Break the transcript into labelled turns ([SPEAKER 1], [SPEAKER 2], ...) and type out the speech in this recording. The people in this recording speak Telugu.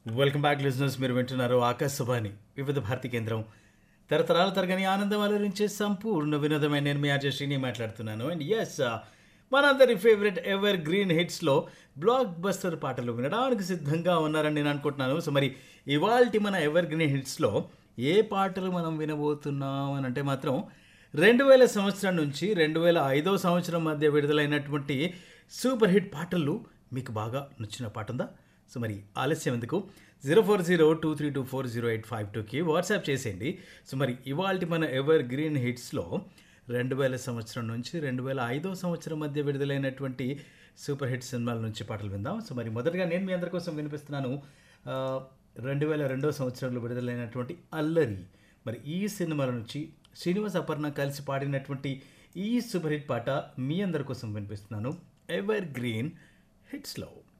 [SPEAKER 1] వెల్కమ్ బ్యాక్ లిజనర్స్ మీరు వింటున్నారు ఆకాశవాణి వివిధ భారతి కేంద్రం తరతరాల తరగని ఆనందం అలరించే సంపూర్ణ వినోదమైన నేను మీ ఆర్జే శ్రీని మాట్లాడుతున్నాను అండ్ ఎస్ మనందరి ఫేవరెట్ ఎవర్ గ్రీన్ హిట్స్లో బ్లాక్ బస్టర్ పాటలు వినడానికి సిద్ధంగా ఉన్నారని నేను అనుకుంటున్నాను సో మరి ఇవాల్టి మన ఎవర్ గ్రీన్ హిట్స్లో ఏ పాటలు మనం వినబోతున్నాం అని అంటే మాత్రం రెండు వేల సంవత్సరం నుంచి రెండు వేల ఐదో సంవత్సరం మధ్య విడుదలైనటువంటి సూపర్ హిట్ పాటలు మీకు బాగా నచ్చిన పాట ఉందా సో మరి ఆలస్యం ఎందుకు zero four zero two three two four zero eight five టూకి వాట్సాప్ చేసేయండి సో మరి ఇవాళ మన ఎవర్ గ్రీన్ హిట్స్లో రెండు వేల సంవత్సరం నుంచి రెండు వేల ఐదో సంవత్సరం మధ్య విడుదలైనటువంటి సూపర్ హిట్ సినిమాల నుంచి పాటలు విందాం సో మరి మొదటగా నేను మీ అందరి కోసం వినిపిస్తున్నాను ఆ, రెండు వేల రెండో సంవత్సరంలో విడుదలైనటువంటి అల్లరి మరి ఈ సినిమాల నుంచి శ్రీనివాస్ అపర్ణ కలిసి పాడినటువంటి ఈ సూపర్ హిట్ పాట మీ అందరి కోసం వినిపిస్తున్నాను ఎవర్ గ్రీన్ హిట్స్లో